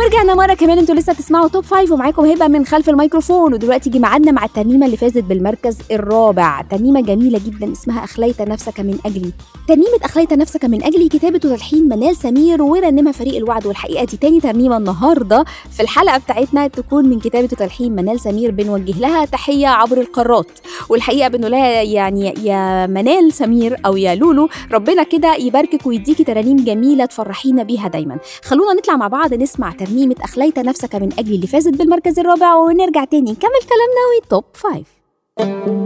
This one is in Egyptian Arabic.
ورجعنا مره كمان انتوا لسه تسمعوا توب فايف ومعاكم هبه من خلف الميكروفون ودلوقتي جه ميعادنا مع الترنيمه اللي فازت بالمركز الرابع ترنيمه جميله جدا اسمها اخليت نفسك من اجلي ترنيمه اخليت نفسك من اجلي كتابه وتلحين منال سمير ورنمها فريق الوعد والحقيقه دي تاني ترنيمه النهارده في الحلقه بتاعتنا تكون من كتابه وتلحين منال سمير بنوجه لها تحيه عبر القارات والحقيقه بنقول لها يعني يا منال سمير او يا لولو ربنا كده يباركك ويديكي ترانيم جميله تفرحينا بيها دايما خلونا نطلع مع بعض نسمع ترنيمه اخليت نفسك من اجلي اللي فازت بالمركز الرابع ونرجع تاني نكمل كلامنا وتوب فايف